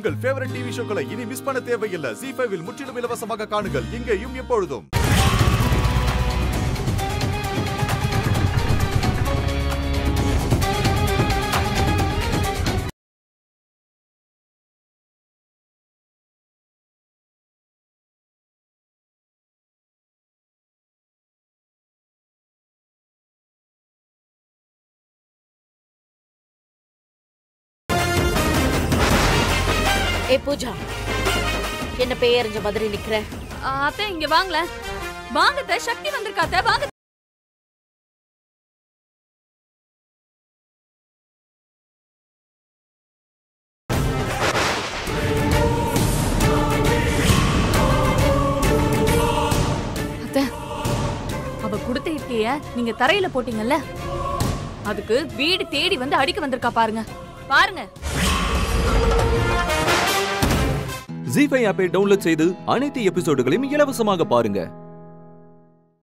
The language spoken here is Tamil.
உங்கள் ஃபேவரட் டிவி ஷோக்களை இனி மிஸ் பண்ண தேவையில்லை ஜி ஃபைவில் முற்றிலும் இலவசமாக காணுங்கள் இங்கேயும் எப்பொழுதும் ஏ பூஜா என்ன பேயறிஞ்ச மாதிரி நிக்கிற அத்தை இங்க வாங்கல வாங்கத்த சக்தி வந்திருக்காத்த வாங்க அத்தை, அவ கொடுத்த இட்லிய நீங்க தரையில போட்டீங்கல்ல அதுக்கு வீடு தேடி வந்து அடிக்க வந்திருக்கா பாருங்க பாருங்க ஜி ஃபைவ் ஆப்பை டவுன்லோட் செய்து அனைத்து எபிசோடுகளையும் இலவசமாக பாருங்க